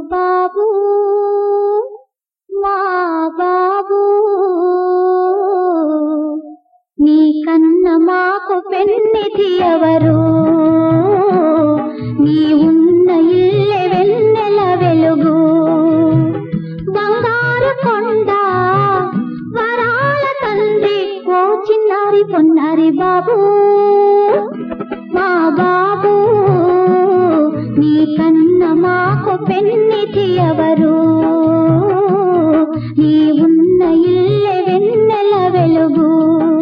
బాబు మా బాబు నీ కన్న మాకు పెన్నిధి ఎవరు నీ ఉన్న ఇల్లె వెన్నెల వెలుగు బంగారు కొండ వరాల తండ్రి ఓ చిన్నారి పొన్నారి బాబు మా బాబు నీ కన్న మాకు పెన్నిధి ఎవరు నీ ఉన్న ఇల్లె వెన్నెల వెలుగు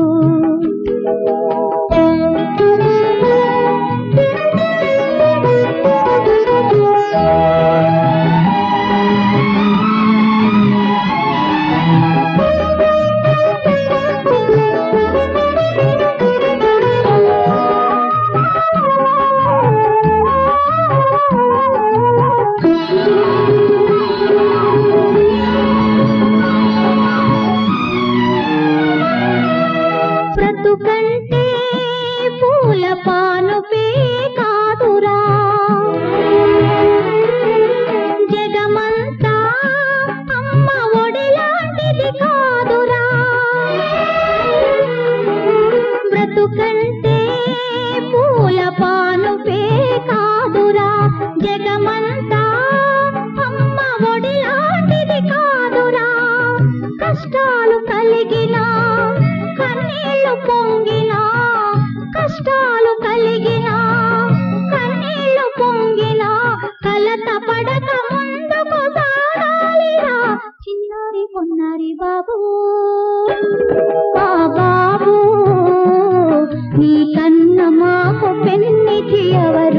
బ్రతుకంటే పూల పానుపే కాదురా జగమంతా అమ్మ ఒడిలాంటిది కాదురా బ్రతుకంటే పూల పానుపే కాదురా జగమంతా అమ్మ ఒడిలాంటిది కాదురా కష్టాలు కలిగినా కన్నీళ్లు పొంగినా కష్టాలు కలిగినా కన్నీళ్లు పొంగినా కలత పడక ముందుకు సాగాలిరా చిన్నారి పొన్నారి బాబు ఆ బాబు నీ కన్న మాకు పెన్నిధి ఎవరు